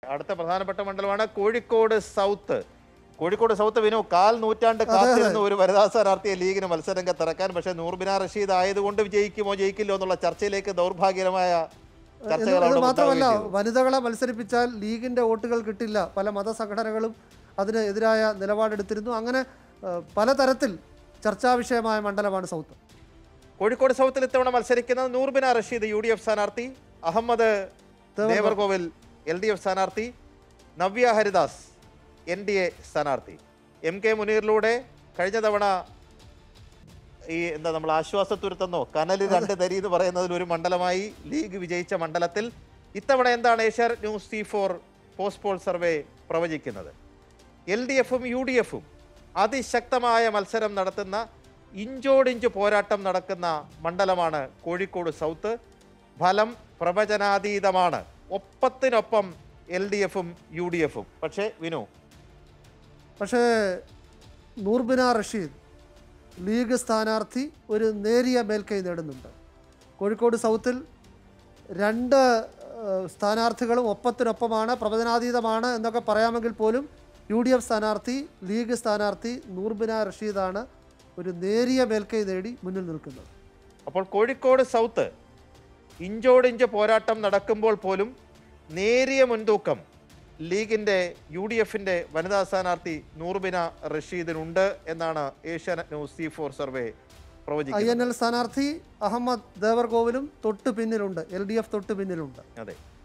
അടുത്ത പ്രധാനപ്പെട്ട മണ്ഡലമാണ് കോഴിക്കോട് സൗത്ത് കോഴിക്കോട് സൗത്ത് വിനു കാൽ നൂറ്റാണ്ട് കാത്തിരുന്ന ഒരു വനിതാ സ്ഥാനാർത്ഥിയെ ലീഗിന് മത്സരരംഗത്ത് ഇറക്കാൻ പക്ഷേ നൂർബിന റഷീദ് ആയതുകൊണ്ട് ജയിക്കുമോ ജയിക്കില്ലോ എന്നുള്ള ചർച്ചയിലേക്ക് ദൗർഭാഗ്യകരമായ ഇത് ചർച്ചകൾ ഇത് അവിടെ മാത്രമല്ല ഉണ്ടാവുകയും ചെയ്തു. വനിതകളെ മത്സരിപ്പിച്ചാൽ ലീഗിന്റെ വോട്ടുകൾ കിട്ടില്ല പല മതസംഘടനകളും അതിന് എതിരായ നിലപാടെടുത്തിരുന്നു അങ്ങനെ ഏഹ്, പലതരത്തിൽ ചർച്ചാ വിഷയമായ മണ്ഡലമാണ് സൗത്ത് കോഴിക്കോട് സൗത്തിൽ ഇത്തവണ മത്സരിക്കുന്നത് Noorbina Rasheed U D F സ്ഥാനാർത്ഥി Ahmed Devarkovil L D F സ്ഥാനാർത്ഥി Navya Haridas N D A സ്ഥാനാർത്ഥി എം കെ മുനീറിലൂടെ കഴിഞ്ഞ തവണ ഈ എന്താ നമ്മൾ ആശ്വാസത്തുരുത്തെന്നോ കനല് രണ്ട് തരി എന്ന് പറയുന്നതിൽ ഒരു മണ്ഡലമായി ലീഗ് വിജയിച്ച മണ്ഡലത്തിൽ ഇത്തവണ എന്താണ് ഏഷ്യാർ news C four post poll survey പ്രവചിക്കുന്നത് എൽ ഡി എഫും യു ഡി എഫും അതിശക്തമായ മത്സരം നടത്തുന്ന ഇഞ്ചോടിഞ്ച് പോരാട്ടം നടക്കുന്ന മണ്ഡലമാണ് കോഴിക്കോട് സൗത്ത് ഫലം പ്രവചനാതീതമാണ് ഒപ്പത്തിനൊപ്പം എൽ ഡി എഫും യു ഡി എഫും പക്ഷേ വിനു പക്ഷേ നൂർബിന റഷീദ് ലീഗ് സ്ഥാനാർത്ഥി ഒരു നേരിയ മേൽക്കൈ നേടുന്നുണ്ട് കോഴിക്കോട് സൗത്തിൽ രണ്ട് ഏഹ്, സ്ഥാനാർത്ഥികളും ഒപ്പത്തിനൊപ്പമാണ് പ്രവചനാതീതമാണ് എന്നൊക്കെ പറയാമെങ്കിൽ പോലും യു ഡി എഫ് സ്ഥാനാർത്ഥി ലീഗ് സ്ഥാനാർത്ഥി നൂർബിന റഷീദാണ് ഒരു നേരിയ മേൽക്കൈ നേടി മുന്നിൽ നിൽക്കുന്നത് അപ്പോൾ കോഴിക്കോട് സൗത്ത് ഇഞ്ചോടിഞ്ച് പോരാട്ടം നടക്കുമ്പോൾ പോലും നേരിയ മുൻതൂക്കം ലീഗിന്റെ യു ഡി എഫിന്റെ വനിതാ സ്ഥാനാർത്ഥി നൂർബിന റഷീദിനുണ്ട് എന്നാണ് Asianet news C four survey ഐ പ്രവചിക്കുന്നത് എൻ എൽ സ്ഥാനാർത്ഥി അഹമ്മദ് ദേവർകോവിലും തൊട്ട് പിന്നിലുണ്ട് എൽ ഡി എഫ് തൊട്ട് പിന്നിലുണ്ട് അതെ